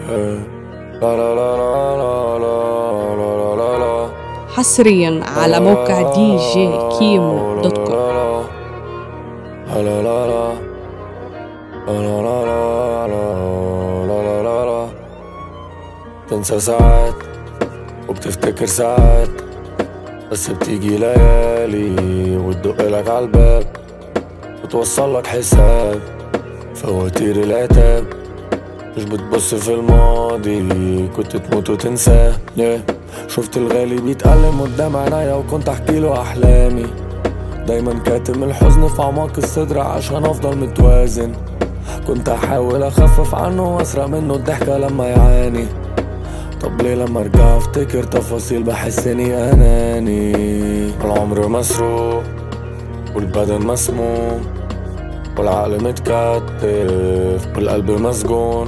لا لا لا لا لا لا لا لا لا حصريا على موقع دي جي كيمو دوت كوم لا لا لا لا لا لا لا لا لا لا لا لا تنسى ساعات وبتفتكر ساعات بس بتيجي ليالي وتدق لك عالباب وتوصل لك حساب فواتير العتاب مش بتبص في الماضي كنت تموت وتنساه yeah. شفت الغالي بيتألم قدام عينيا وكنت احكي له احلامي دايما كاتم الحزن في اعماق الصدر عشان افضل متوازن كنت احاول اخفف عنه واسرق منه الضحكة لما يعاني طب ليه لما ارجع افتكر تفاصيل بحس اني اناني العمر مسروق والبدن مسموم والعقل متكتف والقلب مسجون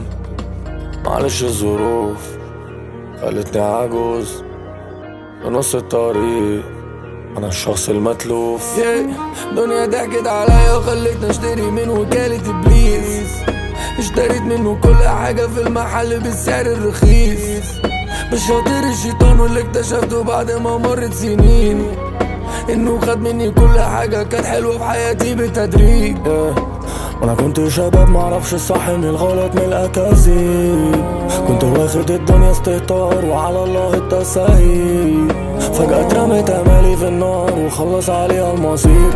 معلش الظروف خلتني عجوز في نص الطريق انا الشخص المتلوف دنيا ضحكت عليا وخلتني اشتري من وكالة ابليس اشتريت منه كل حاجة في المحل بالسعر الرخيص بشاطر الشيطان واللي اكتشفته بعد ما مرت سنين انه خد مني كل حاجة كانت حلوة في حياتي بالتدريج وانا كنت شباب معرفش الصح من الغلط من الاكاذيب كنت واخد الدنيا استهتار وعلى الله التسهيل فجأة اترمت امالي في النار وخلص عليها المصير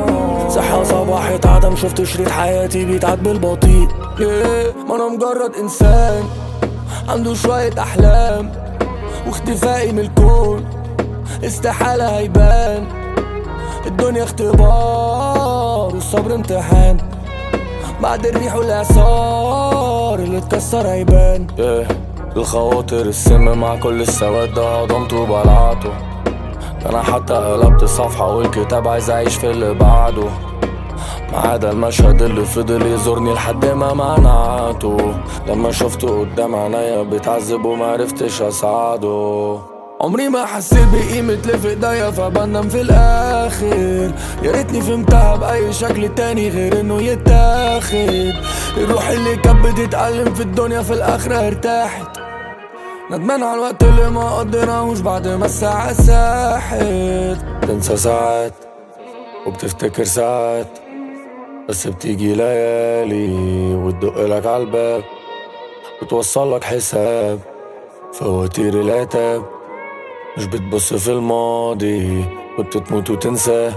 صحة صباحت عدم شفت شريط حياتي بيتعد بالبطيء yeah. ما انا مجرد انسان عنده شوية احلام واختفائي من الكون استحالة هيبان الدنيا اختبار والصبر امتحان بعد الريح والاعصار اللي اتكسر هيبان yeah. الخواطر السم مع كل السواد ده هضمته وبلعته انا حتى قلبت الصفحة والكتاب عايز اعيش في اللي بعده ما عدا المشهد اللي فضل يزورني لحد ما منعته لما شفته قدام عينيا بيتعذب ومعرفتش اساعده عمري ما حسيت بقيمة اللي في ايديا فبندم في الاخر يا ريتني فهمتها باي شكل تاني غير انه يتاخد الروح اللي كانت بتتألم في الدنيا في الاخرة ارتاحت ندمان على الوقت اللي ما قدرناهوش بعد ما الساعة ساحت تنسى ساعات وبتفتكر ساعات بس بتيجي ليالي وتدق لك عالباب وتوصل لك حساب فواتير العتاب مش بتبص في الماضي كنت تموت وتنساه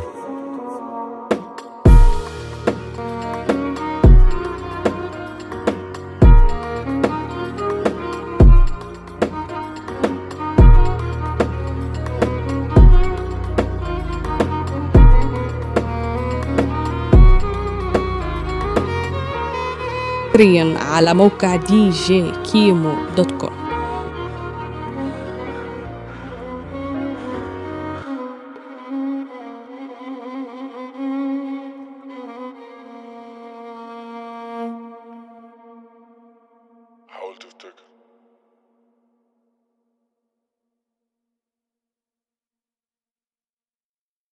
حصريا على موقع دي جي كيمو دوت كوم حاول تفتكر